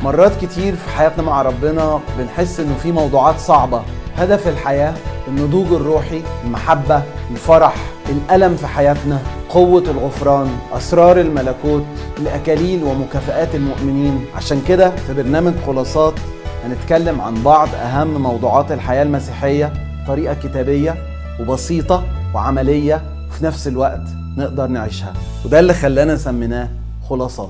مرات كتير في حياتنا مع ربنا بنحس انه في موضوعات صعبة هدف الحياة النضوج الروحي المحبة الفرح الألم في حياتنا قوة الغفران أسرار الملكوت الأكاليل ومكافآت المؤمنين عشان كده في برنامج خلاصات هنتكلم عن بعض أهم موضوعات الحياة المسيحية طريقة كتابية وبسيطة وعملية وفي نفس الوقت نقدر نعيشها وده اللي خلانا سميناه خلاصات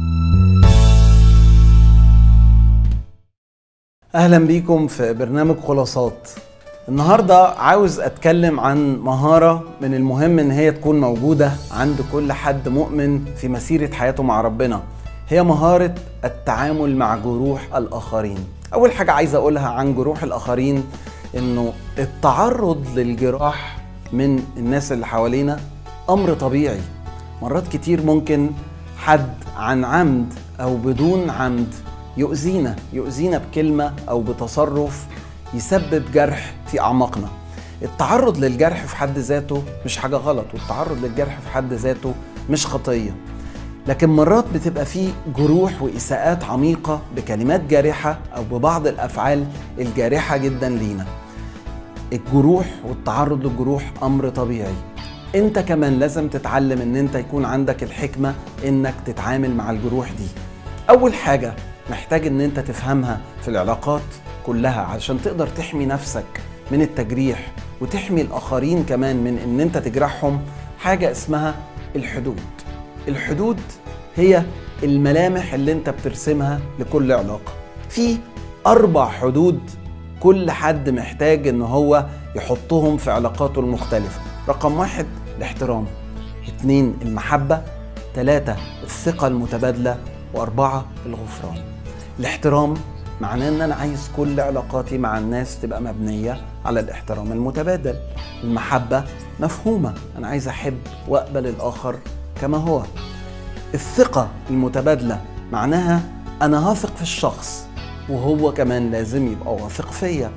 اهلا بيكم في برنامج خلاصات النهارده عاوز اتكلم عن مهاره من المهم ان هي تكون موجوده عند كل حد مؤمن في مسيره حياته مع ربنا هي مهاره التعامل مع جروح الاخرين اول حاجه عايز اقولها عن جروح الاخرين انه التعرض للجراح من الناس اللي حوالينا امر طبيعي مرات كتير ممكن حد عن عمد او بدون عمد يؤذينا يؤذينا بكلمه او بتصرف يسبب جرح في اعماقنا التعرض للجرح في حد ذاته مش حاجه غلط والتعرض للجرح في حد ذاته مش خطيه لكن مرات بتبقى فيه جروح واساءات عميقه بكلمات جارحه او ببعض الافعال الجارحه جدا لينا الجروح والتعرض للجروح امر طبيعي انت كمان لازم تتعلم ان انت يكون عندك الحكمه انك تتعامل مع الجروح دي اول حاجه محتاج ان انت تفهمها في العلاقات كلها علشان تقدر تحمي نفسك من التجريح وتحمي الاخرين كمان من ان انت تجرحهم حاجه اسمها الحدود الحدود هي الملامح اللي انت بترسمها لكل علاقه في اربع حدود كل حد محتاج ان هو يحطهم في علاقاته المختلفه رقم واحد الاحترام اتنين المحبه ثلاثة الثقة المتبادلة وأربعة الغفران الاحترام معناه ان انا عايز كل علاقاتي مع الناس تبقى مبنيه على الاحترام المتبادل المحبه مفهومه انا عايز احب واقبل الاخر كما هو الثقه المتبادله معناها انا هثق في الشخص وهو كمان لازم يبقى واثق فيا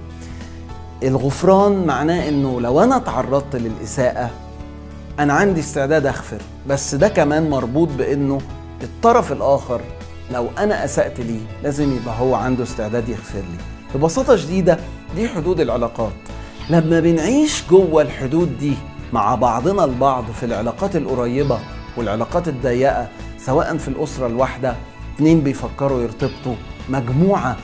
الغفران معناه انه لو انا تعرضت للاساءه انا عندي استعداد اغفر بس ده كمان مربوط بانه الطرف الاخر لو انا اسات ليه لازم يبقى هو عنده استعداد يغفر لي ببساطه شديده دي حدود العلاقات لما بنعيش جوه الحدود دي مع بعضنا البعض في العلاقات القريبه والعلاقات الضيقه سواء في الاسره الواحده اتنين بيفكروا يرتبطوا مجموعه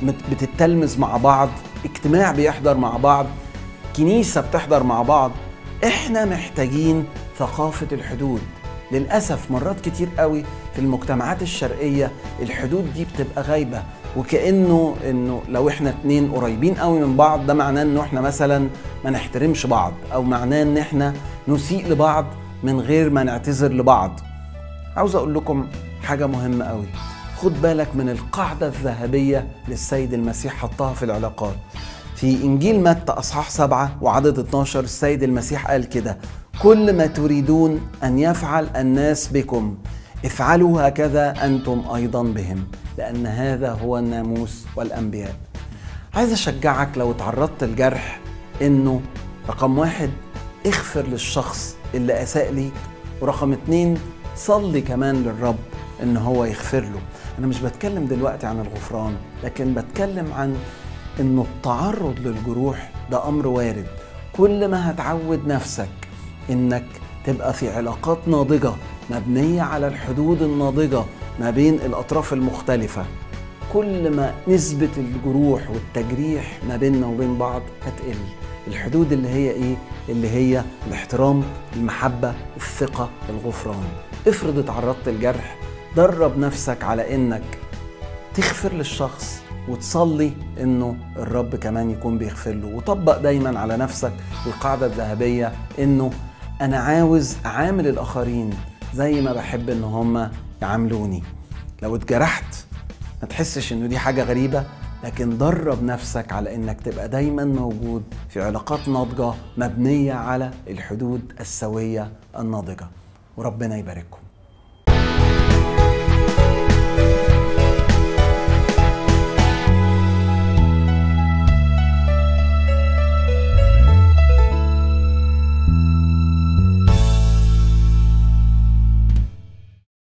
بتتلمذ مع بعض اجتماع بيحضر مع بعض كنيسه بتحضر مع بعض احنا محتاجين ثقافه الحدود للأسف مرات كتير قوي في المجتمعات الشرقية الحدود دي بتبقى غايبة وكأنه انه لو احنا اتنين قريبين قوي من بعض ده معناه انه احنا مثلا ما نحترمش بعض او معناه ان احنا نسيء لبعض من غير ما نعتذر لبعض عاوز اقول لكم حاجة مهمة قوي خد بالك من القاعدة الذهبية للسيد المسيح حطها في العلاقات في إنجيل متى أصحاح سبعة وعدد 12 السيد المسيح قال كده كل ما تريدون ان يفعل الناس بكم افعلوا هكذا انتم ايضا بهم لان هذا هو الناموس والانبياء عايز اشجعك لو تعرضت لجرح انه رقم واحد اغفر للشخص اللي اساء ليك ورقم اتنين صلي كمان للرب ان هو يغفر له انا مش بتكلم دلوقتي عن الغفران لكن بتكلم عن انه التعرض للجروح ده امر وارد كل ما هتعود نفسك انك تبقى في علاقات ناضجه مبنيه على الحدود الناضجه ما بين الاطراف المختلفه كل ما نسبه الجروح والتجريح ما بيننا وبين بعض هتقل الحدود اللي هي ايه اللي هي الاحترام المحبه الثقه الغفران افرض اتعرضت لجرح درب نفسك على انك تغفر للشخص وتصلي انه الرب كمان يكون بيغفر له وطبق دايما على نفسك القاعده الذهبيه انه انا عاوز اعامل الاخرين زي ما بحب ان هم يعاملوني لو اتجرحت ما تحسش انه دي حاجه غريبه لكن درب نفسك على انك تبقى دايما موجود في علاقات ناضجه مبنيه على الحدود السويه الناضجه وربنا يبارككم